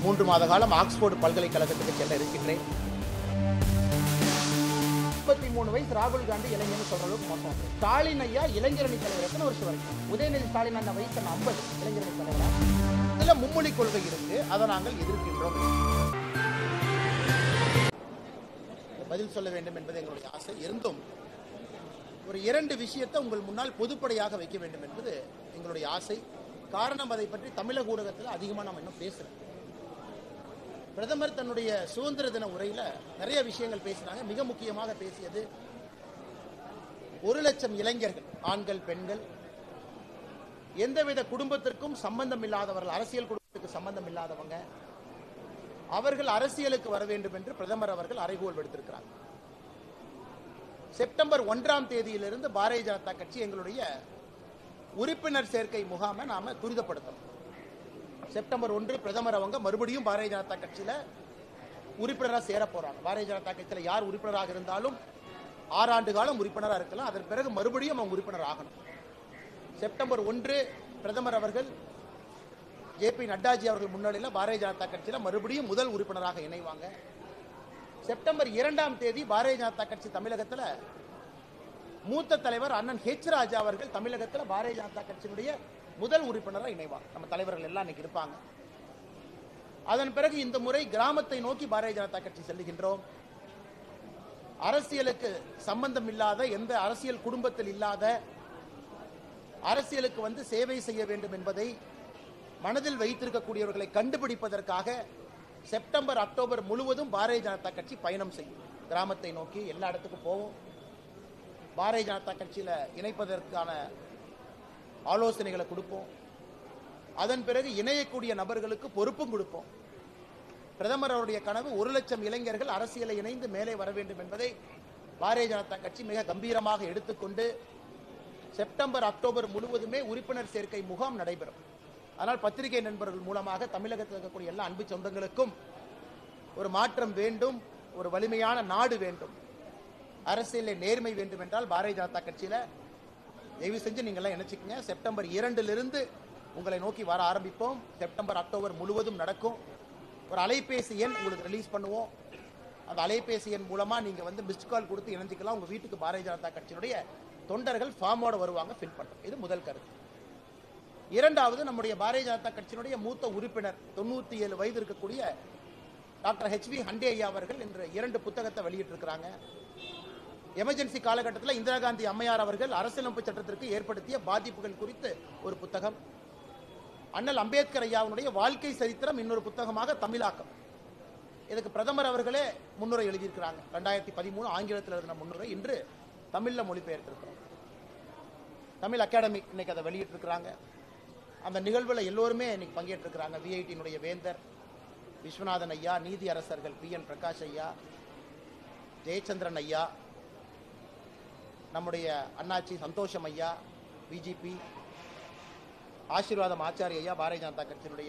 மூன்று மாத காலம் ஆக்ஸ்போர்டு பல்கலைக்கழகத்துக்கு செல்ல இருக்கின்றேன் முப்பத்தி மூணு வயசு ராகுல் காந்தி இளைஞர்னு சொல்ற அளவுக்கு மோசம் ஸ்டாலின் ஐயா இளைஞரணி தலைவர் எத்தனை வருஷம் வரைக்கும் உதயநிதி ஸ்டாலின் அண்ணன் வயசு ஐம்பது இளைஞரணி தலைவரா இதுல மும்மொழி கொள்கை இருக்கு அதை நாங்கள் எதிர்க்கின்றோம் பதில் சொல்ல வேண்டும் என்பது எங்களுடைய ஆசை இருந்தும் ஒரு இரண்டு விஷயத்தை உங்கள் முன்னால் பொதுப்படையாக வைக்க வேண்டும் என்பது எங்களுடைய ஆசை காரணம் அதை பற்றி தமிழக ஊடகத்தில் அதிகமாக நம்ம இன்னும் பேசல பிரதமர் தன்னுடைய சுதந்திர தின உரையில நிறைய விஷயங்கள் பேசினாங்க மிக முக்கியமாக பேசியது ஒரு லட்சம் இளைஞர்கள் ஆண்கள் பெண்கள் எந்தவித குடும்பத்திற்கும் சம்பந்தம் இல்லாதவர்கள் அரசியல் குடும்பத்துக்கு சம்பந்தம் இல்லாதவங்க அவர்கள் அரசியலுக்கு வர வேண்டும் என்று பிரதமர் அவர்கள் அறைகோல் விடுத்திருக்கிறாங்க செப்டம்பர் ஒன்றாம் தேதியிலிருந்து பாரதிய ஜனதா கட்சி எங்களுடைய உறுப்பினர் சேர்க்கை முகாமை நாம துரிதப்படுத்தணும் செப்டம்பர் ஒன்று பிரதமர் அவங்க மறுபடியும் பாரதிய ஜனதா கட்சியில உறுப்பினராக சேர போறாங்க பாரதிய ஜனதா கட்சியில யார் உறுப்பினராக இருந்தாலும் ஆறாண்டு காலம் உறுப்பினராக இருக்கலாம் அதன் பிறகு மறுபடியும் அவங்க உறுப்பினர் ஆகணும் செப்டம்பர் ஒன்று பிரதமர் அவர்கள் ஜே பி நட்டாஜி அவர்கள் முன்னிலையில் பாரதிய ஜனதா கட்சியில மறுபடியும் முதல் உறுப்பினராக இணைவாங்க செப்டம்பர் இரண்டாம் தேதி பாரதிய ஜனதா கட்சி தமிழகத்துல மூத்த தலைவர் அண்ணன் ஹெச் ராஜா அவர்கள் தமிழகத்துல பாரதிய ஜனதா கட்சியினுடைய முதல் உறுப்பினராக இணைவாங்க நம்ம தலைவர்கள் எல்லாம் இன்னைக்கு இருப்பாங்க அதன் பிறகு இந்த முறை கிராமத்தை நோக்கி பாரதிய ஜனதா கட்சி செல்லுகின்றோம் அரசியலுக்கு சம்பந்தம் இல்லாத எந்த அரசியல் குடும்பத்தில் இல்லாத அரசியலுக்கு வந்து சேவை செய்ய வேண்டும் என்பதை மனதில் வைத்திருக்கக்கூடியவர்களை கண்டுபிடிப்பதற்காக செப்டம்பர் அக்டோபர் முழுவதும் பாரதிய ஜனதா கட்சி பயணம் செய்யும் கிராமத்தை நோக்கி எல்லா இடத்துக்கும் போவோம் பாரதிய ஜனதா கட்சியில இணைப்பதற்கான ஆலோசனைகளை கொடுப்போம் அதன் பிறகு இணையக்கூடிய நபர்களுக்கு பொறுப்பும் கொடுப்போம் பிரதமர் அவருடைய கனவு ஒரு லட்சம் இளைஞர்கள் அரசியலை இணைந்து மேலே வர வேண்டும் என்பதை பாரதிய ஜனதா கட்சி மிக கம்பீரமாக எடுத்துக்கொண்டு செப்டம்பர் அக்டோபர் முழுவதுமே உறுப்பினர் சேர்க்கை முகாம் நடைபெறும் ஆனால் பத்திரிகை நண்பர்கள் மூலமாக தமிழகத்தில் இருக்கக்கூடிய எல்லா அன்பு சொந்தங்களுக்கும் ஒரு மாற்றம் வேண்டும் ஒரு வலிமையான நாடு வேண்டும் அரசியலில் நேர்மை வேண்டும் என்றால் பாரதிய ஜனதா கட்சியில தயவு செஞ்சு நீங்க எல்லாம் நினைச்சுக்கங்க செப்டம்பர் இரண்டிலிருந்து உங்களை நோக்கி வர ஆரம்பிப்போம் செப்டம்பர் அக்டோபர் முழுவதும் நடக்கும் ஒரு அலைபேசி எண் உங்களுக்கு ரிலீஸ் பண்ணுவோம் அந்த அலைபேசி எண் மூலமா நீங்க வந்து மிஸ்ட் கால் கொடுத்து இணைஞ்சிக்கலாம் உங்க வீட்டுக்கு பாரதிய ஜனதா கட்சியினுடைய தொண்டர்கள் ஃபார்மோட வருவாங்க ஃபில் பண்றோம் இது முதல் கருத்து இரண்டாவது நம்முடைய பாரதிய ஜனதா கட்சியினுடைய மூத்த உறுப்பினர் தொண்ணூத்தி ஏழு வயது இருக்கக்கூடிய டாக்டர் ஹெச்வி ஹண்டே ஐயா அவர்கள் இன்று இரண்டு புத்தகத்தை வெளியிட்டிருக்கிறாங்க எமர்ஜென்சி காலகட்டத்தில் இந்திரா காந்தி அம்மையார் அவர்கள் அரசியலமைப்பு சட்டத்திற்கு ஏற்படுத்திய பாதிப்புகள் குறித்து ஒரு புத்தகம் அண்ணல் அம்பேத்கர் ஐயாவுடைய வாழ்க்கை சரித்திரம் இன்னொரு புத்தகமாக தமிழாக்கம் இதுக்கு பிரதமர் அவர்களே முன்னுரை எழுதியிருக்கிறாங்க ரெண்டாயிரத்தி பதிமூணு ஆங்கிலத்தில் எழுதின முன்னுரை இன்று தமிழ்ல மொழிபெயர்த்திருக்கிறோம் தமிழ் அகாடமி இன்னைக்கு அதை வெளியிட்டிருக்கிறாங்க அந்த நிகழ்வுல எல்லோருமே இன்னைக்கு பங்கேற்றிருக்கிறாங்க விஐடியினுடைய வேந்தர் விஸ்வநாதன் ஐயா நீதி அரசர்கள் பி என் பிரகாஷ் ஐயா ஜெயச்சந்திரன் ஐயா நம்முடைய அண்ணாச்சி சந்தோஷம் ஐயா பிஜிபி ஆசீர்வாதம் ஆச்சாரி ஐயா பாரதிய ஜனதா கட்சியினுடைய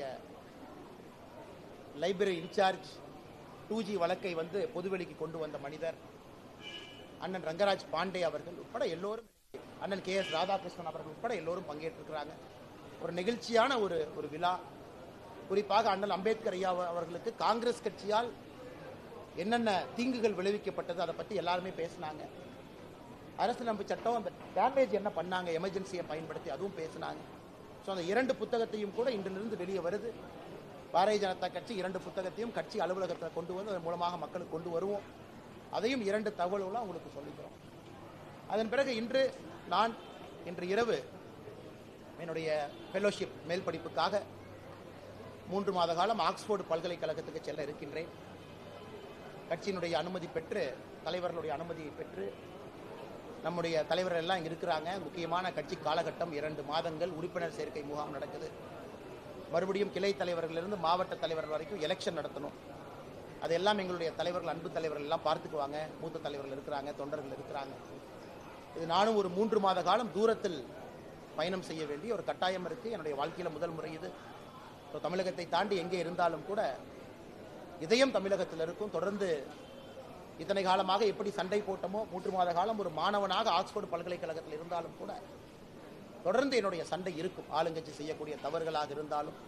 லைப்ரரி இன்சார்ஜ் டூ ஜி வழக்கை வந்து பொதுவெளிக்கு கொண்டு வந்த மனிதர் அண்ணன் ரங்கராஜ் பாண்டே அவர்கள் உட்பட எல்லோரும் அண்ணன் கே எஸ் ராதாகிருஷ்ணன் அவர்கள் உட்பட எல்லோரும் பங்கேற்றிருக்கிறாங்க ஒரு நெகிழ்ச்சியான ஒரு ஒரு விழா குறிப்பாக அண்ணல் அம்பேத்கர் ஐயா அவர்களுக்கு காங்கிரஸ் கட்சியால் என்னென்ன தீங்குகள் விளைவிக்கப்பட்டது அதை பற்றி எல்லாருமே பேசினாங்க அரசியலமைப்பு சட்டம் அந்த டேமேஜ் என்ன பண்ணாங்க எமர்ஜென்சியை பயன்படுத்தி அதுவும் பேசினாங்க ஸோ அந்த இரண்டு புத்தகத்தையும் கூட இன்றிலிருந்து வெளியே வருது பாரதிய ஜனதா கட்சி இரண்டு புத்தகத்தையும் கட்சி அலுவலகத்தில் கொண்டு வந்து அதன் மூலமாக மக்களுக்கு கொண்டு வருவோம் அதையும் இரண்டு தகவல்களும் உங்களுக்கு சொல்லிக்கிறோம் அதன் பிறகு இன்று நான் இன்று இரவு என்னுடைய ஃபெலோஷிப் மேல் படிப்புக்காக மூன்று மாத காலம் ஆக்ஸ்போர்டு பல்கலைக்கழகத்துக்கு செல்ல இருக்கின்றேன் கட்சியினுடைய அனுமதி பெற்று தலைவர்களுடைய அனுமதியை பெற்று நம்முடைய தலைவர்கள் எல்லாம் இங்க இருக்கிறாங்க முக்கியமான கட்சி காலகட்டம் இரண்டு மாதங்கள் உறுப்பினர் சேர்க்கை முகாம் நடக்குது மறுபடியும் கிளை தலைவர்களிலிருந்து மாவட்ட தலைவர்கள் வரைக்கும் எலெக்ஷன் நடத்தணும் அதெல்லாம் எங்களுடைய தலைவர்கள் அன்பு தலைவர்கள் எல்லாம் பார்த்துக்குவாங்க மூத்த தலைவர்கள் இருக்கிறாங்க தொண்டர்கள் இருக்கிறாங்க இது நானும் ஒரு மூன்று மாத காலம் தூரத்தில் பயணம் செய்ய வேண்டிய ஒரு கட்டாயம் இருக்கு என்னுடைய வாழ்க்கையில முதல் முறை இது ஸோ தமிழகத்தை தாண்டி எங்கே இருந்தாலும் கூட இதயம் தமிழகத்தில் இருக்கும் தொடர்ந்து இத்தனை காலமாக எப்படி சண்டை போட்டமோ மூன்று மாத காலம் ஒரு மாணவனாக ஆக்ஸ்போர்டு பல்கலைக்கழகத்தில் இருந்தாலும் கூட தொடர்ந்து என்னுடைய சண்டை இருக்கும் ஆளுங்கட்சி செய்யக்கூடிய தவறுகளாக இருந்தாலும்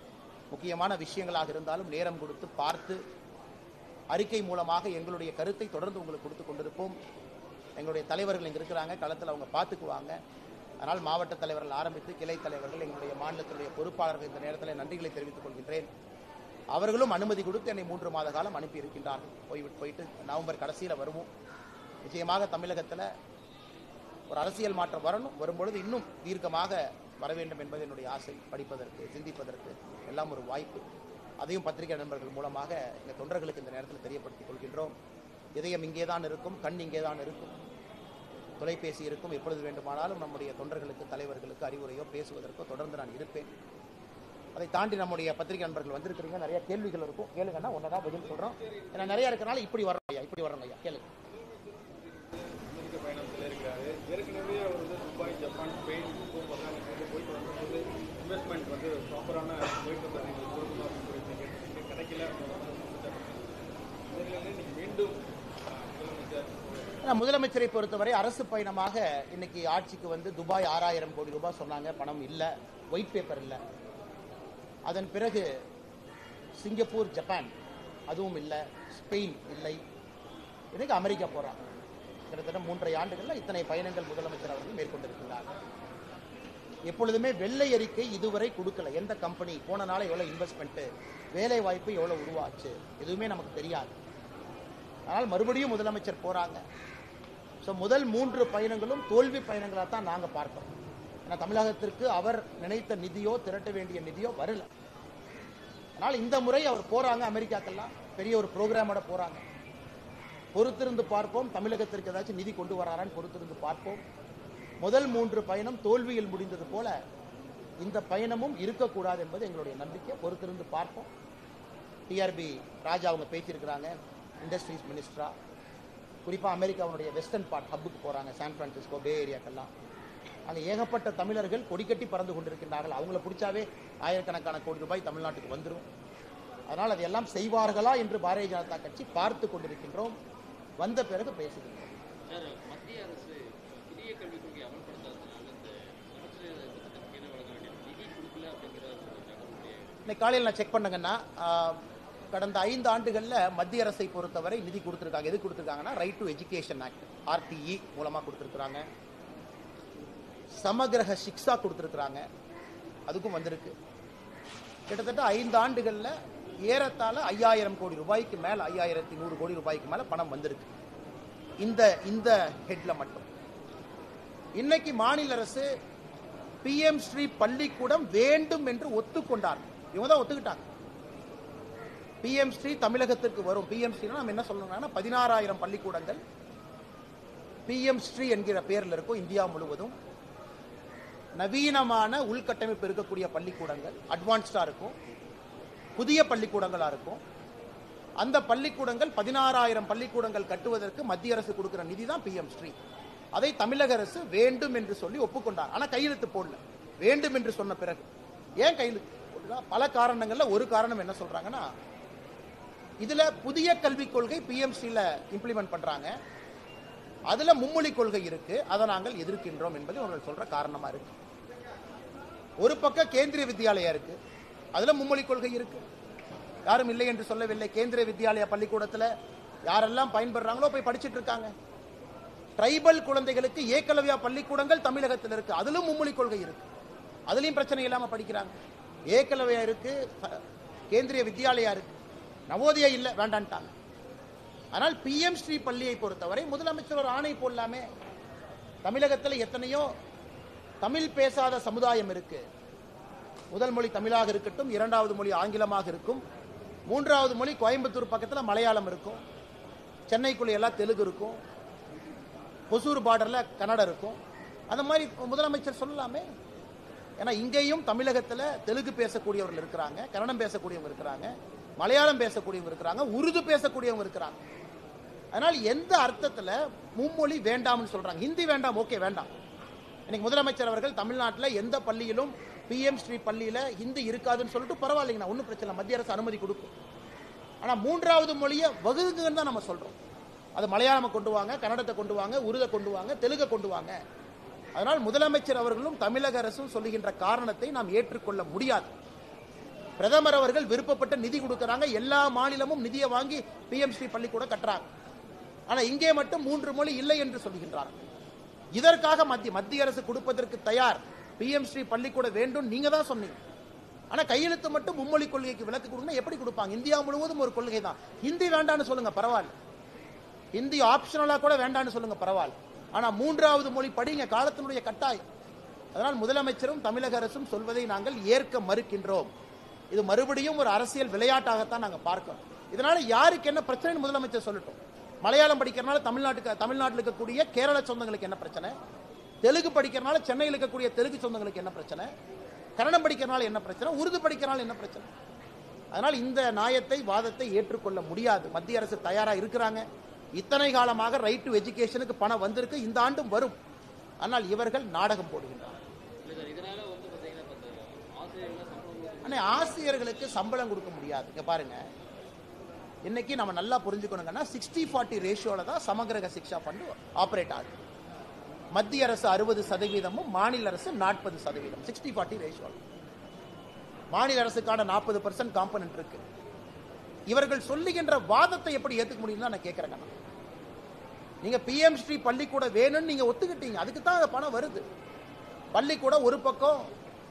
முக்கியமான விஷயங்களாக இருந்தாலும் நேரம் கொடுத்து பார்த்து அறிக்கை மூலமாக எங்களுடைய கருத்தை தொடர்ந்து உங்களுக்கு கொடுத்து கொண்டிருப்போம் எங்களுடைய தலைவர்கள் இங்கே இருக்கிறாங்க களத்தில் அவங்க பார்த்துக்குவாங்க அதனால் மாவட்ட தலைவர்கள் ஆரம்பித்து கிளை தலைவர்கள் எங்களுடைய மாநிலத்தினுடைய பொறுப்பாளர்கள் இந்த நேரத்தில் நன்றிகளை தெரிவித்துக் கொள்கின்றேன் அவர்களும் அனுமதி கொடுத்து என்னை மூன்று மாத காலம் அனுப்பி இருக்கின்றார்கள் போய்விட்டு போயிட்டு நவம்பர் கடைசியில் வருவோம் நிச்சயமாக தமிழகத்தில் ஒரு அரசியல் மாற்றம் வரணும் வரும்பொழுது இன்னும் தீர்க்கமாக வர வேண்டும் என்பது என்னுடைய ஆசை படிப்பதற்கு சிந்திப்பதற்கு எல்லாம் ஒரு வாய்ப்பு அதையும் பத்திரிகை நண்பர்கள் மூலமாக எங்கள் தொண்டர்களுக்கு இந்த நேரத்தில் தெரியப்படுத்திக் கொள்கின்றோம் இதயம் இங்கே தான் இருக்கும் கண் இங்கே தான் இருக்கும் தொலைபேசி இருக்கும் எப்பொழுது வேண்டுமானாலும் நம்முடைய தொண்டர்களுக்கு தலைவர்களுக்கு அறிவுரையோ பேசுவதற்கோ தொடர்ந்து நான் இருப்பேன் அதை தாண்டி நம்முடைய பத்திரிகை நண்பர்கள் வந்திருக்கிறீங்க நிறைய கேள்விகள் இருக்கும் கேளுங்கன்னா ஒன்றா பதில் சொல்கிறோம் ஏன்னா நிறைய இருக்கனால இப்படி வரோம் ஐயா இப்படி வரோம் ஐயா கேளுங்க அமெரிக்க பயணத்தில் இருக்கிறாரு ஏற்கனவே அவர் வந்து துபாய் ஜப்பான் ஸ்பெயின் இப்போ பத்தாயிரம் வந்து போயிட்டு வந்தபோது இன்வெஸ்ட்மெண்ட் வந்து ப்ராப்பரான போயிட்டு வந்தாங்க எங்களுக்கு கொடுக்கணும் அப்படின்னு சொல்லி கேட்டு கிடைக்கல இதில் இன்னைக்கு மீண்டும் ஆஹ், முதலமைச்சர் ஆனா, முதலமைச்சரை பொறுத்தவரை அரசு பயணமாக இன்னைக்கு ஆட்சிக்கு வந்து துபாய் ஆறாயிரம் கோடி ரூபாய் சொன்னாங்க பணம் இல்லை ஒயிட் பேப்பர் இல்லை அதன் பிறகு சிங்கப்பூர் ஜப்பான் அதுவும் இல்லை ஸ்பெயின் இல்லை இன்னைக்கு அமெரிக்கா போறாங்க கிட்டத்தட்ட மூன்றரை ஆண்டுகள்ல இத்தனை பயணங்கள் முதலமைச்சர் அவர்கள் மேற்கொண்டிருக்கிறார் எப்பொழுதுமே வெள்ளை அறிக்கை இதுவரை கொடுக்கல எந்த கம்பெனி போன நாள் எவ்வளவு இன்வெஸ்ட்மெண்ட் வேலை வாய்ப்பு எவ்வளவு உருவாச்சு எதுவுமே நமக்கு தெரியாது ஆனால் மறுபடியும் முதலமைச்சர் போறாங்க ஸோ முதல் மூன்று பயணங்களும் தோல்வி பயணங்களாக தான் நாங்கள் பார்க்கிறோம் ஏன்னா தமிழகத்திற்கு அவர் நினைத்த நிதியோ திரட்ட வேண்டிய நிதியோ வரல ஆனால் இந்த முறை அவர் போறாங்க அமெரிக்காக்கெல்லாம் பெரிய ஒரு ப்ரோக்ராமோட போறாங்க பொறுத்திருந்து பார்ப்போம் தமிழகத்திற்கு ஏதாச்சும் நிதி கொண்டு வராரான்னு பொறுத்திருந்து பார்ப்போம் முதல் மூன்று பயணம் தோல்வியில் முடிந்தது போல இந்த பயணமும் இருக்கக்கூடாது என்பது எங்களுடைய நம்பிக்கை பொறுத்திருந்து பார்ப்போம் டிஆர்பி ராஜா அவங்க பேசியிருக்கிறாங்க இண்டஸ்ட்ரீஸ் மினிஸ்டரா குறிப்பாக அமெரிக்காவுடைய வெஸ்டர்ன் பார்ட் ஹப்புக்கு போகிறாங்க சான் பிரான்சிஸ்கோ பே ஏரியாக்கெல்லாம் அங்கே ஏகப்பட்ட தமிழர்கள் கொடிக்கட்டி பறந்து கொண்டிருக்கின்றார்கள் அவங்கள பிடிச்சாவே ஆயிரக்கணக்கான கோடி ரூபாய் தமிழ்நாட்டுக்கு வந்துடும் அதனால் அதையெல்லாம் செய்வார்களா என்று பாரதிய ஜனதா கட்சி பார்த்து கொண்டிருக்கின்றோம் வந்த பிறகு பேசுகின்றோம் சார் மத்திய அரசு புதிய கல்விக் கொள்கை அமல்படுத்தாததுனால இந்த சமச்சீர் திட்டத்திற்கு கீழே வழங்க வேண்டிய நிதி கொடுக்கல அப்படிங்கிற ஒரு தகவலுடைய இன்னைக்கு காலையில் நான் செக் பண்ணுங்கன்னா ஆஹ், கடந்த ஐந்து ஆண்டுகளில் மத்திய அரசை பொறுத்தவரை நிதி கொடுத்துருக்காங்க எது கொடுத்துருக்காங்கன்னா right to education act RTE மூலமாக கொடுத்துருக்குறாங்க சமகிரக சிக்ஷா கொடுத்துருக்குறாங்க அதுக்கும் வந்திருக்கு கிட்டத்தட்ட ஐந்து ஆண்டுகளில் ஏறத்தாழ ஐயாயிரம் கோடி ரூபாய்க்கு மேலே ஐயாயிரத்தி நூறு கோடி ரூபாய்க்கு மேலே பணம் வந்திருக்கு இந்த இந்த ஹெட்ல மட்டும் இன்னைக்கு மாநில அரசு பிஎம் ஸ்ரீ பள்ளிக்கூடம் வேண்டும் என்று ஒத்துக்கொண்டார் இவங்க தான் ஒத்துக்கிட்டாங்க பிஎம் ஸ்ரீ தமிழகத்திற்கு வரும் பிஎம் ஸ்ரீ நம்ம என்ன சொல்லணும்னா பதினாறாயிரம் பள்ளிக்கூடங்கள் பிஎம் ஸ்ரீ என்கிற பெயரில் இருக்கும் இந்தியா முழுவதும் நவீனமான உள்கட்டமைப்பு இருக்கக்கூடிய பள்ளிக்கூடங்கள் அட்வான்ஸ்டா இருக்கும் புதிய பள்ளிக்கூடங்களா இருக்கும் அந்த பள்ளிக்கூடங்கள் பதினாறாயிரம் பள்ளிக்கூடங்கள் கட்டுவதற்கு மத்திய அரசு கொடுக்கிற நிதி தான் பிஎம் ஸ்ரீ அதை தமிழக அரசு வேண்டும் என்று சொல்லி ஒப்புக்கொண்டார் ஆனா கையெழுத்து போடல வேண்டும் என்று சொன்ன பிறகு ஏன் கையெழுத்து போடல பல காரணங்கள்ல ஒரு காரணம் என்ன சொல்றாங்கன்னா இதுல புதிய கல்விக் கொள்கை பிஎம்சில இம்ப்ளிமெண்ட் பண்றாங்க அதுல மும்மொழி கொள்கை இருக்கு அதை நாங்கள் எதிர்க்கின்றோம் என்பது அவர்கள் சொல்ற காரணமா இருக்கு ஒரு பக்கம் கேந்திரிய வித்யாலயா இருக்கு அதுல மும்மொழி கொள்கை இருக்கு யாரும் இல்லை என்று சொல்லவில்லை கேந்திரிய வித்யாலயா பள்ளிக்கூடத்துல யாரெல்லாம் பயன்படுறாங்களோ போய் படிச்சிட்டு இருக்காங்க ட்ரைபல் குழந்தைகளுக்கு ஏகலவ்யா பள்ளிக்கூடங்கள் தமிழகத்தில் இருக்கு அதிலும் மும்மொழி கொள்கை இருக்கு அதுலயும் பிரச்சனை இல்லாம படிக்கிறாங்க ஏகலவ்யா இருக்கு ப- கேந்திரிய வித்யாலயா இருக்கு நவோதயா இல்ல வேண்டான்ட்டாங்க ஆனால் பிஎம் ஸ்ரீ பள்ளியை பொறுத்தவரை முதலமைச்சர் ஒரு ஆணை போடலாமே தமிழகத்தில் எத்தனையோ தமிழ் பேசாத சமுதாயம் இருக்கு முதல் மொழி தமிழாக இருக்கட்டும் இரண்டாவது மொழி ஆங்கிலமாக இருக்கும் மூன்றாவது மொழி கோயம்புத்தூர் பக்கத்தில் மலையாளம் இருக்கும் சென்னைக்குள்ள எல்லாம் தெலுங்கு இருக்கும் ஒசூர் பார்டர்ல கன்னடம் இருக்கும் அந்த மாதிரி முதலமைச்சர் சொல்லலாமே ஏன்னா இங்கேயும் தமிழகத்தில் தெலுங்கு பேசக்கூடியவர்கள் இருக்கிறாங்க கன்னடம் பேசக்கூடியவங்க இருக்கிறாங்க மலையாளம் பேசக்கூடியவங்க இருக்கிறாங்க உருது பேசக்கூடியவங்க இருக்கிறாங்க அதனால் எந்த அர்த்தத்தில் மும்மொழி வேண்டாம்னு சொல்றாங்க ஹிந்தி வேண்டாம் ஓகே வேண்டாம் இன்னைக்கு முதலமைச்சர் அவர்கள் தமிழ்நாட்டில் எந்த பள்ளியிலும் பிஎம் ஸ்ரீ பள்ளியில ஹிந்தி இருக்காதுன்னு சொல்லிட்டு பரவாயில்லைங்கண்ணா ஒன்றும் பிரச்சனை இல்லை. மத்திய அரசு அனுமதி கொடுக்கும் ஆனா மூன்றாவது மொழியை வகுங்குன்னு தான் நம்ம சொல்றோம் அது மலையாளமை கொண்டு வாங்க கன்னடத்தை கொண்டு வாங்க உருதை கொண்டு வாங்க தெலுங்கை கொண்டு வாங்க அதனால் முதலமைச்சர் அவர்களும் தமிழக அரசும் சொல்லுகின்ற காரணத்தை நாம் ஏற்றுக்கொள்ள முடியாது பிரதமர் அவர்கள் விருப்பப்பட்ட நிதி கொடுக்கறாங்க எல்லா மாநிலமும் நிதியை வாங்கி பிஎம் ஸ்ரீ பள்ளிக்கூடம் கட்டுறாங்க ஆனா இங்கே மட்டும் மூன்று மொழி இல்லை என்று சொல்கின்றார் இதற்காக மத்திய மத்திய அரசு கொடுப்பதற்கு தயார் பிஎம் ஸ்ரீ பள்ளிக்கூடம் வேண்டும் நீங்க தான் சொன்னீங்க ஆனா கையெழுத்து மட்டும் மும்மொழி கொள்கைக்கு விலக்கு கொடுக்கணும் எப்படி கொடுப்பாங்க இந்தியா முழுவதும் ஒரு கொள்கை தான் ஹிந்தி வேண்டாம்னு சொல்லுங்க பரவாயில்ல ஹிந்தி ஆப்ஷனலா கூட வேண்டாம்னு சொல்லுங்க பரவாயில்ல ஆனா மூன்றாவது மொழி படிங்க காலத்தினுடைய கட்டாயம் அதனால் முதலமைச்சரும் தமிழக அரசும் சொல்வதை நாங்கள் ஏற்க மறுக்கின்றோம் இது மறுபடியும் ஒரு அரசியல் விளையாட்டாகத்தான் நாங்க பார்க்கிறோம் இதனால யாருக்கு என்ன பிரச்சனை முதலமைச்சர் சொல்லட்டும் மலையாளம் படிக்கிறனால தமிழ்நாட்டுக்கு தமிழ்நாட்டில் இருக்கக்கூடிய கேரள சொந்தங்களுக்கு என்ன பிரச்சனை தெலுங்கு படிக்கிறனால சென்னையில் இருக்கக்கூடிய தெலுங்கு சொந்தங்களுக்கு என்ன பிரச்சனை கன்னடம் படிக்கிறனால என்ன பிரச்சனை உருது படிக்கிறனால என்ன பிரச்சனை அதனால் இந்த நியாயத்தை வாதத்தை ஏற்றுக்கொள்ள முடியாது மத்திய அரசு தயாரா இருக்கிறாங்க இத்தனை காலமாக ரைட் டு எஜுகேஷனுக்கு பணம் வந்திருக்கு இந்த ஆண்டும் வரும் ஆனால் இவர்கள் நாடகம் போடுகின்றனர் இல்லை சார் இதனால வந்து பார்த்தீங்கன்னா இப்போ இந்த ஆசிரியர்கள் சம்பளம் கொடுக்க அண்ணே ஆசிரியர்களுக்கு சம்பளம் கொடுக்க முடியாது இங்க பாருங்க இன்னைக்கு நம்ம நல்லா புரிஞ்சுக்கணுங்கன்னா சிக்ஸ்டி ஃபார்ட்டி ரேஷியோல தான் சமகிரக சிக்ஷா ஃபண்ட் ஆப்ரேட் ஆகுது மத்திய அரசு அறுபது சதவீதமும் மாநில அரசு நாற்பது சதவீதம் சிக்ஸ்டி ஃபார்ட்டி ரேஷியோ மாநில அரசுக்கான நாற்பது பர்சன்ட் காம்பனன்ட் இருக்கு இவர்கள் சொல்லுகின்ற வாதத்தை எப்படி ஏத்துக்க முடியும் நான் கேட்கறேங்க நான். நீங்க பிஎம் ஸ்ரீ பள்ளிக்கூடம் வேணும்னு நீங்க ஒத்துக்கிட்டீங்க அதுக்கு தான் அந்த பணம் வருது பள்ளிக்கூடம் ஒரு பக்கம்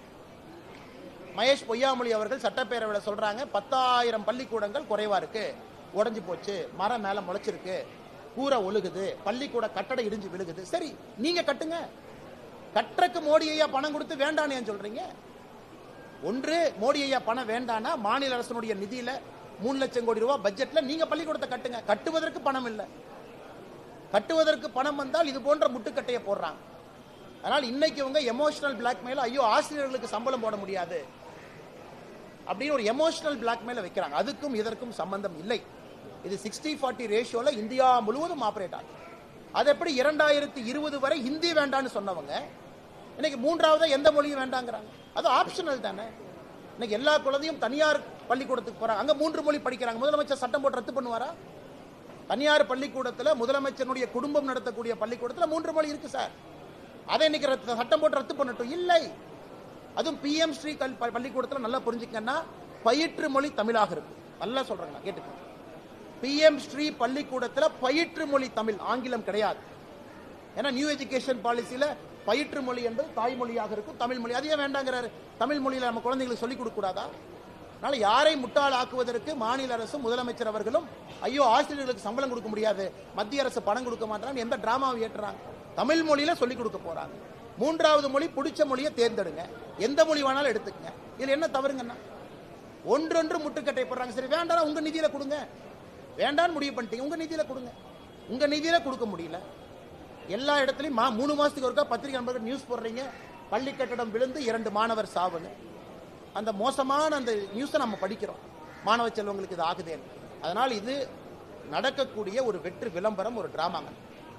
மகேஷ் பொய்யாமொழி அவர்கள் சட்டப்பேரவையில் சொல்றாங்க பத்தாயிரம் பள்ளிக்கூடங்கள் குறைவா இருக்கு உடைஞ்சு போச்சு மரம் மேல முளைச்சிருக்கு கூரை ஒழுகுது பள்ளிக்கூட கட்டடம் இடிஞ்சு விழுகுது சரி நீங்க கட்டுங்க கட்டுறக்கு மோடி ஐயா பணம் கொடுத்து வேண்டான்னு ஏன் சொல்றீங்க ஒன்று மோடி ஐயா பணம் வேண்டானா மாநில அரசனுடைய நிதியில மூணு லட்சம் கோடி ரூபாய் பட்ஜெட்ல நீங்க பள்ளிக்கூடத்தை கட்டுங்க கட்டுவதற்கு பணம் இல்லை கட்டுவதற்கு பணம் வந்தால் இது போன்ற முட்டுக்கட்டையை போடுறாங்க அதனால் இன்னைக்கு இவங்க எமோஷனல் பிளாக்மெயில் ஐயோ ஆசிரியர்களுக்கு சம்பளம் போட முடியாது அப்படின்னு ஒரு எமோஷனல் பிளாக்மெயில வைக்கிறாங்க அதுக்கும் இதற்கும் சம்பந்தம் இல்லை இது சிக்ஸ்டி ஃபார்ட்டி ரேஷியோல இந்தியா முழுவதும் ஆபரேட் ஆகும் அது எப்படி இரண்டாயிரத்தி இருபது வரை ஹிந்தி வேண்டான்னு சொன்னவங்க இன்னைக்கு மூன்றாவதா எந்த மொழியும் வேண்டாங்கிறாங்க அது ஆப்ஷனல் தானே இன்னைக்கு எல்லா குழந்தையும் தனியார் பள்ளிக்கூடத்துக்கு போறாங்க அங்க மூன்று மொழி படிக்கிறாங்க முதலமைச்சர் சட்டம் போட்டு ரத்து பண்ணுவாரா தனியார் பள்ளிக்கூடத்துல முதலமைச்சருடைய குடும்பம் நடத்தக்கூடிய பள்ளிக்கூடத்துல மூன்று மொழி இருக்கு சார் அதை இன்னைக்கு ரத்து- சட்டம் போட்டு ரத்து பண்ணட்டும் இல்லை அதுவும் பிஎம் ஸ்ரீ கல் ப- பள்ளிக்கூடத்துல நல்லா புரிஞ்சுக்கங்கன்னா பயிற்று மொழி தமிழாக இருக்கு நல்லா சொல்றேங்க நான் கேட்டுக்கோங்க பிஎம் ஸ்ரீ பள்ளிக்கூடத்துல பயிற்று மொழி தமிழ் ஆங்கிலம் கிடையாது ஏன்னா நியூ எஜுகேஷன் பாலிசியில பயிற்று மொழி என்பது தாய்மொழியாக இருக்கும் தமிழ் மொழி அதையே வேண்டாங்கிறாரு தமிழ் மொழியில நம்ம குழந்தைங்களுக்கு சொல்லிக் கொடுக்க கூடாதா அதனால யாரை முட்டாளாக்குவதற்கு மாநில அரசும் முதலமைச்சர் அவர்களும் ஐயோ ஆசிரியர்களுக்கு சம்பளம் கொடுக்க முடியாது மத்திய அரசு பணம் கொடுக்க மாட்டாங்க எந்த டிராமாவை ஏற்றுறாங்க தமிழ் மொழியில சொல்லிக் கொடுக்க போறாங்க மூன்றாவது மொழி பிடிச்ச மொழியை தேர்ந்தெடுங்க எந்த மொழி வேணாலும் எடுத்துக்கங்க இதுல என்ன தவறுங்கண்ணா ஒன்றொன்று முட்டுக்கட்டை போடுறாங்க சரி வேண்டாம் உங்க நிதியில கொடுங்க வேண்டான்னு முடிவு பண்ணிட்டீங்க உங்க நிதியில கொடுங்க உங்க நிதியில கொடுக்க முடியல எல்லா இடத்துலயும் மா- மூணு மாசத்துக்கு ஒருக்கா பத்திரிகை நண்பர்கள் நியூஸ் போடுறீங்க பள்ளி கட்டடம் விழுந்து இரண்டு மாணவர் சாவுன்னு அந்த மோசமான அந்த நியூஸை நம்ம படிக்கிறோம் மாணவ செல்வங்களுக்கு இது ஆகுதேன்னு அதனால் இது நடக்கக்கூடிய ஒரு வெற்று விளம்பரம் ஒரு டிராமாங்க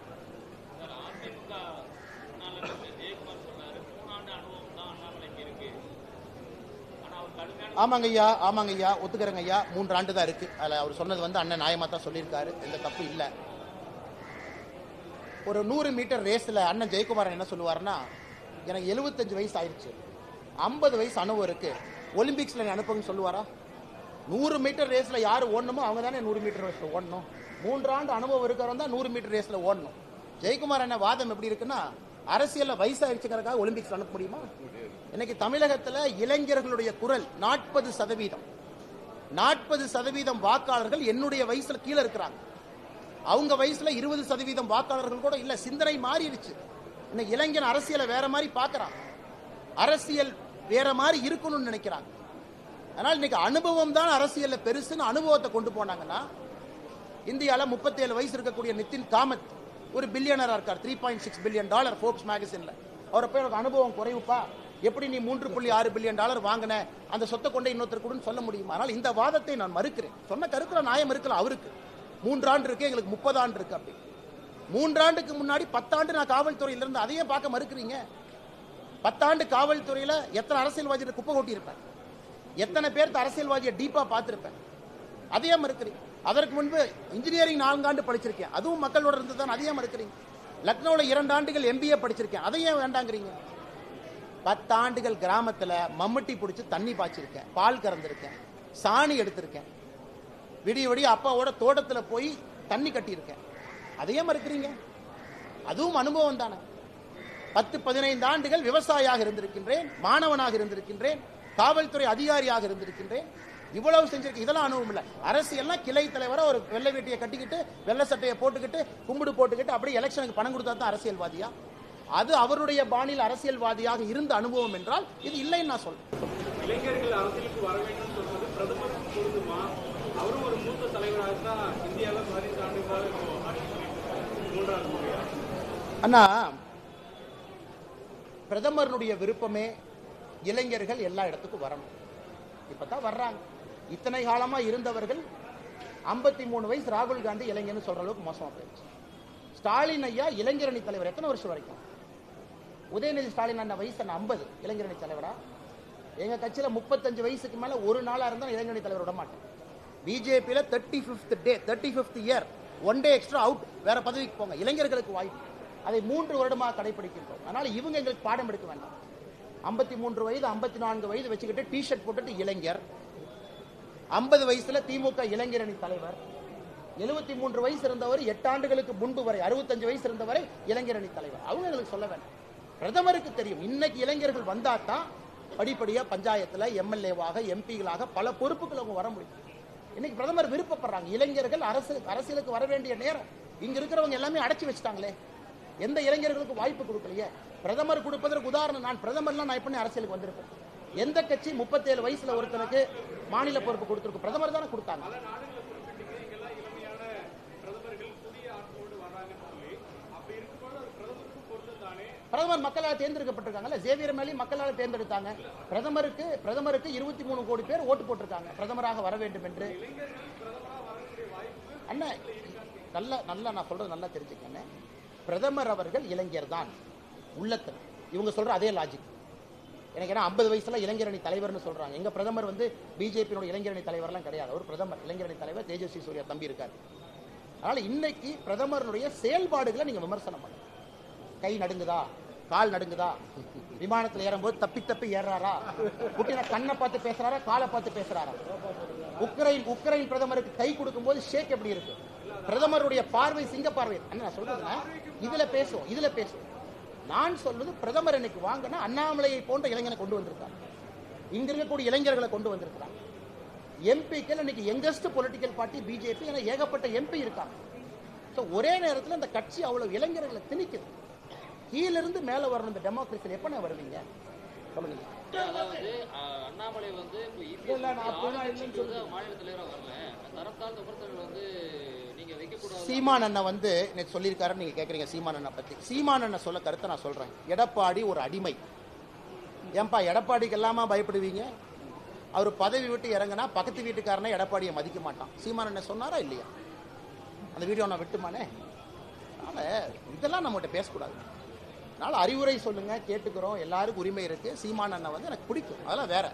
ஆமாங்க ஐயா ஆமாங்க ஐயா ஒத்துக்கிறேங்க ஐயா மூன்று ஆண்டு தான் இருக்கு அதில் அவர் சொன்னது வந்து அண்ணன் நியாயமா தான் சொல்லியிருக்காரு எந்த தப்பு இல்லை ஒரு நூறு மீட்டர் ரேஸில் அண்ணன் ஜெயக்குமாரன் என்ன சொல்லுவாருன்னா எனக்கு எழுபத்தஞ்சு வயசு ஆயிடுச்சு ஐம்பது வயசு அனுபவம் இருக்கு ஒலிம்பிக்ஸில் நீ அனுப்புங்கன்னு சொல்லுவாரா நூறு மீட்டர் ரேஸில் யார் ஓடணுமோ அவங்க தானே நூறு மீட்டர் ரேஸில் ஓடணும் மூன்றாண்டு அனுபவம் இருக்கிறவங்க தான் நூறு மீட்டர் ரேஸில் ஓடணும் ஜெயக்குமார் அண்ணன் வாதம் எப்படி இருக்குன்னா அரசியலில் வயசாயிருச்சுங்கிறதுக்காக ஒலிம்பிக்ஸ் அனுப்ப முடியுமா இன்னைக்கு தமிழகத்தில் இளைஞர்களுடைய குரல் நாற்பது சதவீதம் நாற்பது சதவீதம் வாக்காளர்கள் என்னுடைய வயசுல கீழே இருக்கிறாங்க அவங்க வயசுல இருபது சதவீதம் வாக்காளர்கள் கூட இல்ல சிந்தனை மாறிடுச்சு இன்னைக்கு இளைஞன் அரசியலை வேற மாதிரி பார்க்கறான் அரசியல் வேற மாதிரி இருக்கணும்னு நினைக்கிறாங்க அதனால இன்னைக்கு அனுபவம் தான் அரசியல்ல பெருசுன்னு அனுபவத்தை கொண்டு போனாங்கன்னா இந்தியால 37 வயசு இருக்கக்கூடிய நிதின் காமத் ஒரு பில்லியனரா இருக்கார் three point six billion dollar Forbes மேகசின்ல அவரை போய் எனக்கு அனுபவம் குறைவுப்பா எப்படி நீ மூன்று புள்ளி ஆறு பில்லியன் டாலர் வாங்கின அந்த சொத்தை கொண்டு இன்னொருத்தர் கூட சொல்ல முடியுமா அதனால் இந்த வாதத்தை நான் மறுக்கிறேன் சொன்ன கருத்துல நியாயம் இருக்கலாம் அவருக்கு மூன்றாண்டு இருக்கு எங்களுக்கு முப்பது ஆண்டு இருக்கு அப்படி மூன்றாண்டுக்கு முன்னாடி பத்தாண்டு நான் காவல்துறையில இருந்து அதையும் பார்க்க மறுக்கிறீங்க பத்தாண்டு காவல்துறையில எத்தனை அரசியல்வாதியை குப்பை கொட்டியிருப்பேன் எத்தனை பேர்த்த அரசியல்வாதியை டீப்பா பார்த்திருப்பேன் அதையே மறுக்கிறீங்க அதற்கு முன்பு இன்ஜினியரிங் நான்காண்டு படிச்சிருக்கேன் அதுவும் மக்களோட இருந்து தான் அதையே மறுக்கிறீங்க லக்னோவில் இரண்டு ஆண்டுகள் எம்பிஏ படிச்சிருக்கேன் அதையும் வேண்டாங்கிறீங்க பத்தாண்டுகள் கிராமத்துல மம்முட்டி பிடிச்சி தண்ணி பாய்ச்சிருக்கேன் பால் கறந்திருக்கேன் சாணி எடுத்திருக்கேன் விடிய விடிய அப்பாவோட தோட்டத்துல போய் தண்ணி கட்டியிருக்கேன் அதையே மறுக்கிறீங்க அதுவும் அனுபவம் தானே பத்து பதினைந்து ஆண்டுகள் விவசாயியாக இருந்திருக்கின்றேன் மாணவனாக இருந்திருக்கின்றேன் காவல்துறை அதிகாரியாக இருந்திருக்கின்றேன் இவ்வளவு செஞ்சிருக்க இதெல்லாம் அனுபவம் இல்லை அரசியல்லாம் கிளை தலைவரா ஒரு வெள்ளை வேட்டியை கட்டிக்கிட்டு வெள்ளை சட்டையை போட்டுக்கிட்டு கும்பிடு போட்டுக்கிட்டு அப்படியே எலெக்ஷனுக்கு பணம் கொடுத்தா தான் அரசியல்வாதியா அது அவருடைய பாணியில் அரசியல்வாதியாக இருந்த அனுபவம் என்றால் இது இல்லைன்னு நான் சொல்றேன் இளைஞர்கள் அரசியலுக்கு வர வேண்டும் சொல்றது பிரதமருக்கு பொருந்துமா அவரும் ஒரு மூத்த தலைவராக தான் இந்தியாவில் பதினைந்து ஆண்டுகளாக மூன்றாவது முறையா அண்ணா பிரதமருடைய விருப்பமே இளைஞர்கள் எல்லா இடத்துக்கும் வரணும் இப்பதான் வர்றாங்க இத்தனை காலமா இருந்தவர்கள் 53 மூணு வயசு ராகுல் காந்தி இளைஞர்னு சொல்ற அளவுக்கு மோசமா போயிடுச்சு ஸ்டாலின் ஐயா இளைஞரணி தலைவர் எத்தனை வருஷம் வரைக்கும் உதயநிதி ஸ்டாலின் அண்ணா வயசு என்ன ஐம்பது இளைஞரணி தலைவரா எங்க கட்சியில முப்பத்தஞ்சு வயசுக்கு மேல ஒரு நாளா இருந்தா இளைஞரணி தலைவர் விட மாட்டேன் பிஜேபியில thirty fifth day thirty fifth year one day extra out வேற பதவிக்கு போங்க இளைஞர்களுக்கு வாய்ப்பு அதை மூன்று வருடமாக கடைபிடிக்கின்றோம் அதனால இவங்க எங்களுக்கு பாடம் எடுக்க வேண்டாம் ஐம்பத்தி மூன்று வயது ஐம்பத்தி நான்கு வயது வச்சுக்கிட்டு டி ஷர்ட் போட்டுட்டு இளைஞர் ஐம்பது வயசுல திமுக இளைஞரணி தலைவர் எழுபத்தி மூன்று வயசு இருந்தவர் எட்டு ஆண்டுகளுக்கு முன்பு வரை அறுபத்தஞ்சு வயசு இருந்தவரை இளைஞரணி தலைவர் அவங்க எங்களுக்கு சொல்ல வேண்டாம் பிரதமருக்கு தெரியும் இன்னைக்கு இளைஞர்கள் வந்தா தான் படிப்படியா பஞ்சாயத்துல எம்எல்ஏவாக எம்பிகளாக பல பொறுப்புகள் அவங்க வர முடியும் இன்னைக்கு பிரதமர் விருப்பப்படுறாங்க இளைஞர்கள் அரசு அரசியலுக்கு வர வேண்டிய நேரம் இங்க இருக்கிறவங்க எல்லாமே அடைச்சு வச்சுட்டாங்களே எந்த இளைஞர்களுக்கு வாய்ப்பு கொடுக்கலையே பிரதமர் கொடுப்பதற்கு உதாரணம் நான் பிரதமர்லாம் நான் பண்ணி அரசியலுக்கு வந்திருப்பேன் எந்த கட்சி முப்பத்தேழு வயசுல ஒருத்தனுக்கு மாநில பொறுப்பு கொடுத்திருக்கு பிரதமர் தானே கொடுத்தாங்க பிரதமர் மக்களால் தேர்ந்தெடுக்கப்பட்டிருக்காங்கல்ல ஜேவியர் மேலே மக்களால் தேர்ந்தெடுத்தாங்க பிரதமருக்கு பிரதமருக்கு இருபத்தி மூணு கோடி பேர் ஓட்டு போட்டிருக்காங்க பிரதமராக வர வேண்டும் என்று அண்ணா நல்லா நல்லா நான் சொல்றது நல்லா தெரிஞ்சுக்கண்ணே பிரதமர் அவர்கள் இளைஞர் தான் உள்ளத்தில் இவங்க சொல்ற அதே லாஜிக் எனக்கு ஏன்னா ஐம்பது வயசுல இளைஞரணி தலைவர்னு சொல்றாங்க எங்க பிரதமர் வந்து பிஜேபியோட இளைஞரணி தலைவர்லாம் கிடையாது அவர் பிரதமர் இளைஞரணி தலைவர் தேஜஸ்வி சூர்யா தம்பி இருக்காரு அதனால இன்னைக்கு பிரதமருடைய செயல்பாடுகளை நீங்க விமர்சனம் பண்ணுங்க கை நடுங்குதா கால் நடுங்குதா விமானத்துல ஏறும்போது தப்பி தப்பி ஏறாரா குட்டின கண்ணை பார்த்து பேசுறாரா காலை பார்த்து பேசுறாரா உக்ரைன் உக்ரைன் பிரதமருக்கு கை கொடுக்கும்போது ஷேக் எப்படி இருக்கு பிரதமருடைய பார்வை சிங்க பார்வை அண்ணா நான் சொல்றதுன்னா இதுல பேசுவோம் இதுல பேசுவோம் நான் சொல்வது பிரதமர் இன்னைக்கு வாங்கினா அண்ணாமலையை போன்ற இளைஞனை கொண்டு வந்திருக்காங்க இங்க இருக்கக்கூடிய இளைஞர்களை கொண்டு வந்திருக்கிறாங்க எம்பிக்கள் இன்னைக்கு யங்கஸ்ட் பொலிட்டிக்கல் பார்ட்டி பிஜேபி என ஏகப்பட்ட எம்பி இருக்காங்க ஸோ ஒரே நேரத்தில் இந்த கட்சி அவ்வளவு இளைஞர்களை திணிக்குது கீழிருந்து மேலே வரணும் இந்த டெமோக்ரஸியில் எப்போ நான் வருவீங்க சொல்லுங்க அதாவது அஹ், அண்ணாமலை வந்து இப்போ இல்ல, இல்ல, நான் அப்படிலாம் இல்லைன்னு வந்து மாநில தலைவரா வரல தரத்தால் விமர்சனங்கள் வந்து நீங்க வைக்கக்கூடாது சீமான் அண்ணன் வந்து நேற்று சொல்லியிருக்காருன்னு நீங்க கேட்குறீங்க சீமான் அண்ணன் பத்தி சீமான் அண்ணன் சொல்ல கருத்தை நான் சொல்றேன் எடப்பாடி ஒரு அடிமை ஏன்பா எடப்பாடிக்கு எல்லாமா பயப்படுவீங்க அவர் பதவி விட்டு இறங்கினா பக்கத்து வீட்டுக்காரனே எடப்பாடியை மதிக்க மாட்டான் சீமான் அண்ணன் சொன்னாரா இல்லையா அந்த வீடியோ நான் விட்டுமானே அதனால இதெல்லாம் நம்மகிட்ட பேசக்கூடாது அதனால அறிவுரை சொல்லுங்க கேட்டுக்கிறோம் எல்லாருக்கும் உரிமை இருக்கு சீமான் அண்ணன் வந்து எனக்கு பிடிக்கும் அதெல்லாம் வேற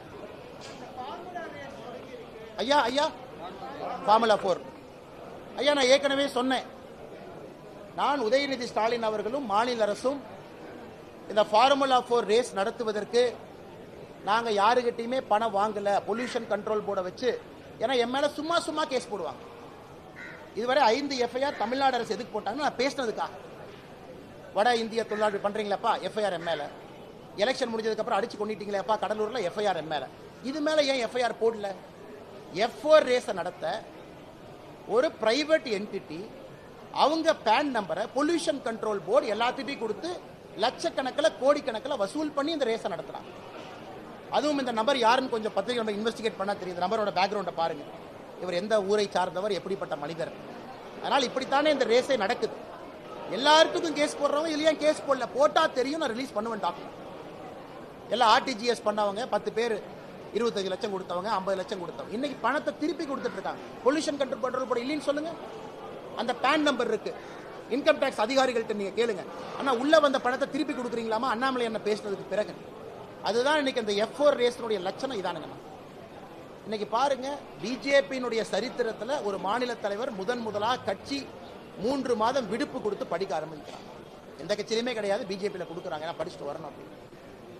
ஐயா ஐயா ஃபார்முலா ஃபோர் ஐயா நான் ஏற்கனவே சொன்னேன் நான் உதயநிதி ஸ்டாலின் அவர்களும் மாநில அரசும் இந்த ஃபார்முலா ஃபோர் ரேஸ் நடத்துவதற்கு நாங்க யாருகிட்டயுமே பணம் வாங்கல பொல்யூஷன் கண்ட்ரோல் போர்டை வச்சு ஏன்னா என் மேல சும்மா சும்மா கேஸ் போடுவாங்க இதுவரை ஐந்து எஃப்ஐஆர் தமிழ்நாடு அரசு எதுக்கு போட்டாங்கன்னு நான் பேசினதுக்காக வட இந்திய தொழிலாளர் பண்றீங்களாப்பா எஃப்ஐஆர் எம் மேல எலெக்ஷன் முடிஞ்சதுக்கு அப்புறம் அடிச்சு கொண்டுட்டீங்களேப்பா கடலூர்ல எஃப்ஐஆர் எம் மேல இது மேல ஏன் எஃப்ஐஆர் போடல எஃப் ஃபோர் ரேஸை நடத்த ஒரு பிரைவேட் என்டிட்டி அவங்க பேன் நம்பரை பொல்யூஷன் கண்ட்ரோல் போர்டு எல்லாத்திட்டையும் கொடுத்து லட்சக்கணக்கில் கோடிக்கணக்கில் வசூல் பண்ணி இந்த ரேஸை நடத்துறாங்க அதுவும் இந்த நபர் யாருன்னு கொஞ்சம் பத்திரிகை நம்ம இன்வெஸ்டிகேட் பண்ணா தெரியும் இந்த நபரோட பேக்ரவுண்டை பாருங்க இவர் எந்த ஊரை சார்ந்தவர் எப்படிப்பட்ட மனிதர் அதனால் இப்படித்தானே இந்த ரேஸே நடக்குது எல்லாருக்கும் கேஸ் போடுறவங்க இல்லையா கேஸ் போடல போட்டா தெரியும் நான் ரிலீஸ் பண்ணுவேன் டாக்குமெண்ட் எல்லாம் ஆர்டிஜிஎஸ் பண்ணவங்க பத்து பேர் இருபத்தஞ்சு லட்சம் கொடுத்தவங்க ஐம்பது லட்சம் கொடுத்தவங்க இன்னைக்கு பணத்தை திருப்பி கொடுத்துட்டு இருக்காங்க பொல்யூஷன் கண்ட்ரோல் கண்ட்ரோல் போட இல்லைன்னு சொல்லுங்க அந்த பேன் நம்பர் இருக்கு இன்கம் டேக்ஸ் அதிகாரிகள்ட்ட நீங்க கேளுங்க ஆனா உள்ள வந்த பணத்தை திருப்பி கொடுக்குறீங்களாமா அண்ணாமலை என்ன பேசுனதுக்கு பிறகு அதுதான் இன்னைக்கு அந்த எஃப் ஃபோர் ரேஸ்னுடைய லட்சணம் இதானுங்கண்ணா இன்னைக்கு பாருங்க பிஜேபியினுடைய சரித்திரத்துல ஒரு மாநில தலைவர் முதன் முதலாக கட்சி மூன்று மாதம் விடுப்பு கொடுத்து படிக்க ஆரம்பிக்கிறாங்க எந்த கட்சியிலுமே கிடையாது பிஜேபியில் கொடுக்குறாங்க ஏன்னா படிச்சுட்டு வரணும் அப்படின்னு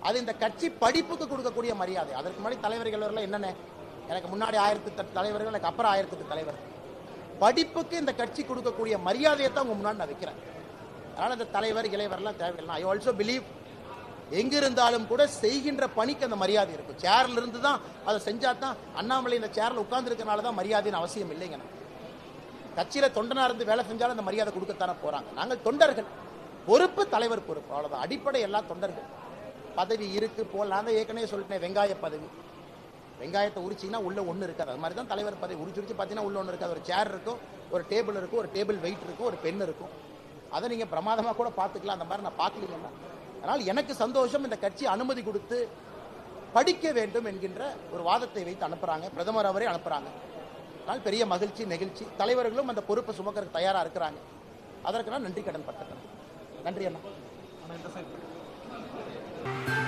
அது இந்த கட்சி படிப்புக்கு கொடுக்கக்கூடிய மரியாதை அதற்கு முன்னாடி தலைவர்கள் வரல என்னென்ன எனக்கு முன்னாடி ஆயிரத்தி எட்டு தலைவர்கள் எனக்கு அப்புறம் ஆயிரத்தி எட்டு தலைவர் படிப்புக்கு இந்த கட்சி கொடுக்கக்கூடிய மரியாதையை தான் உங்க முன்னாடி நான் வைக்கிறேன் அதனால இந்த தலைவர் இளைவர்லாம் தேவையில்லை ஐ ஆல்சோ பிலீவ் எங்கிருந்தாலும் கூட செய்கின்ற பணிக்கு அந்த மரியாதை இருக்கும் சேர்ல இருந்து தான் அதை செஞ்சா தான் அண்ணாமலை இந்த சேர்ல உட்கார்ந்து இருக்கனால தான் மரியாதைன்னு அவசியம் இல்லைங்க எனக்கு. கட்சியில தொண்டனா இருந்து வேலை செஞ்சாலும் அந்த மரியாதை கொடுக்கத்தானே போறாங்க நாங்கள் தொண்டர்கள் பொறுப்பு தலைவர் பொறுப்பு அவ்வளவுதான் அடிப்படை எல்லாம் தொண்டர்கள் பதவி இருக்கு போல் நான் தான் ஏற்கனவே சொல்லிட்டேன் வெங்காய பதவி வெங்காயத்தை உரிச்சிங்கன்னா உள்ள ஒன்று இருக்காது அது மாதிரி தான் தலைவர் பதவி உரிச்சு உரிச்சு பார்த்தீங்கன்னா உள்ள ஒன்று இருக்காது ஒரு சேர் இருக்கும் ஒரு டேபிள் இருக்கும் ஒரு டேபிள் வெயிட் இருக்கும் ஒரு பென் இருக்கும் அதை நீங்கள் பிரமாதமாக கூட பார்த்துக்கலாம் அந்த மாதிரி நான் பார்க்கலீங்கன்னா அதனால் எனக்கு சந்தோஷம் இந்த கட்சி அனுமதி கொடுத்து படிக்க வேண்டும் என்கின்ற ஒரு வாதத்தை வைத்து அனுப்புறாங்க பிரதமர் அவரே அனுப்புறாங்க அதனால் பெரிய மகிழ்ச்சி நெகிழ்ச்சி தலைவர்களும் அந்த பொறுப்பை சுமக்கிறதுக்கு தயாராக இருக்கிறாங்க அதற்கு நான் நன்றி கடன் பட்டிருக்கேன் நன்றி அண்ணா ஆனால் இந்த சைட்